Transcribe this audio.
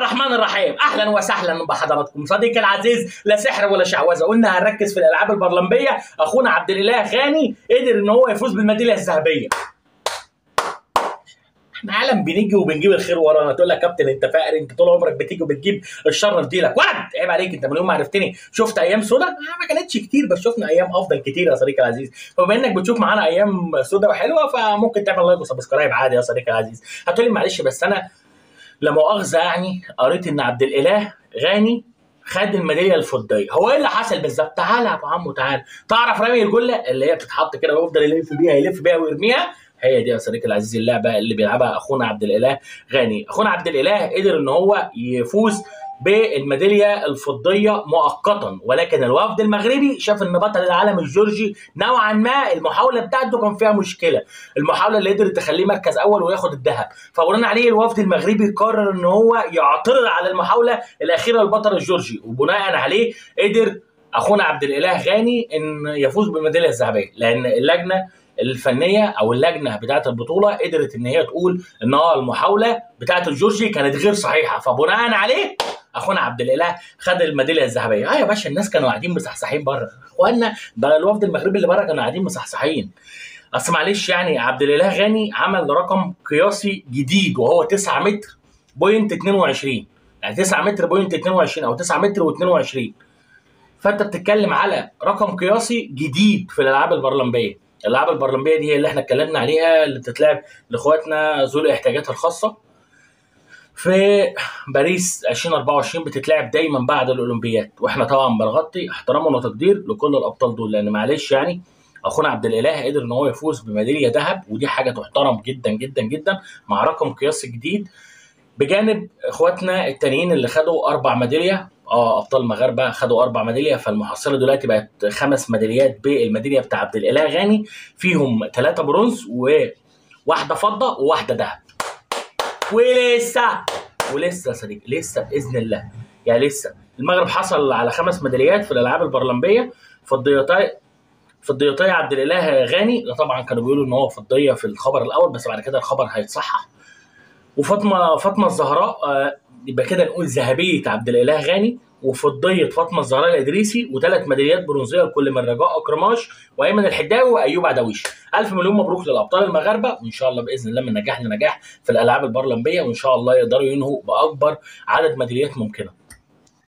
الرحمن الرحيم اهلا وسهلا بحضراتكم صديقي العزيز لا سحر ولا شعوذه قلنا هنركز في الالعاب البرلمبيه اخونا عبد الاله غاني قدر ان هو يفوز بالميداليه الذهبيه احنا عالم بنيجي وبنجيب الخير ورانا تقول لك يا كابتن انت فقر انت طول عمرك بتيجي وبتجيب الشر في ديلك ولد عيب عليك انت من يوم ما عرفتني شفت ايام سودا ما كانتش كتير بس شفنا ايام افضل كتير يا صديقي العزيز فبما انك بتشوف معانا ايام سودا وحلوه فممكن تعمل لايك وسبسكرايب عادي يا صديقي العزيز هتقولي معلش بس انا لا مؤاخذه يعني قريت ان عبد الاله غاني خد الميداليه الفضيه هو ايه اللي حصل بالظبط تعالى يا ابو عمو تعالى تعرف رمي الجله اللي هي بتتحط كده ويفضل يلف بيها يلف بيها ويرميها هي دي يا صديقي العزيز اللعبه اللي بيلعبها اخونا عبد الاله غاني اخونا عبد الاله قدر ان هو يفوز بالميداليه الفضيه مؤقتا ولكن الوفد المغربي شاف ان بطل العالم الجورجي نوعا ما المحاوله بتاعته كان فيها مشكله المحاوله اللي قدرت تخليه مركز اول وياخد الذهب فبناء عليه الوفد المغربي قرر ان هو يعترض على المحاوله الاخيره للبطل الجورجي وبناء عليه قدر اخونا عبد الاله غاني ان يفوز بالميداليه الذهبيه لان اللجنه الفنيه او اللجنه بتاعه البطوله قدرت ان هي تقول ان اه المحاوله بتاعه الجورجي كانت غير صحيحه فبناء عليه اخونا عبد الاله خد الميداليه الذهبيه اه يا باشا الناس كانوا قاعدين مصحصحين بره اخوانا ده الوفد المغربي اللي بره كانوا قاعدين مصحصحين اصل معلش يعني عبد الاله غاني عمل رقم قياسي جديد وهو 9 متر بوينت 22 يعني 9 متر بوينت 22 او 9 متر و22 فانت بتتكلم على رقم قياسي جديد في الالعاب البرلمبيه الالعاب البرلمبيه دي هي اللي احنا اتكلمنا عليها اللي بتتلعب لاخواتنا ذوي الاحتياجات الخاصه في باريس 2024 بتتلعب دايما بعد الاولمبياد واحنا طبعا بنغطي احتراما وتقدير لكل الابطال دول لان معلش يعني اخونا عبد الاله قدر ان هو يفوز بميداليه ذهب ودي حاجه تحترم جدا جدا جدا مع رقم قياسي جديد بجانب اخواتنا التانيين اللي خدوا اربع ميداليه اه ابطال مغاربه خدوا اربع ميداليه فالمحصله دلوقتي بقت خمس ميداليات بالميداليه بتاع عبد الاله غاني فيهم ثلاثه برونز وواحده فضه وواحده ذهب ولسه ولسه يا صديقي لسه باذن الله يعني لسه المغرب حصل على خمس ميداليات في الالعاب البرلمبيه فضيتي فضيتي عبد الاله غاني ده طبعا كانوا بيقولوا ان هو فضيه في الخبر الاول بس بعد كده الخبر هيتصحح وفاطمه فاطمه الزهراء آه يبقى كده نقول ذهبيه عبد الاله غاني وفضيه فاطمه الزهراء الادريسي وثلاث ميداليات برونزيه لكل من رجاء اكرماش وايمن الحداوي وايوب عدويش الف مليون مبروك للابطال المغاربه وان شاء الله باذن الله من نجاح لنجاح في الالعاب البرلمبيه وان شاء الله يقدروا ينهوا باكبر عدد ميداليات ممكنه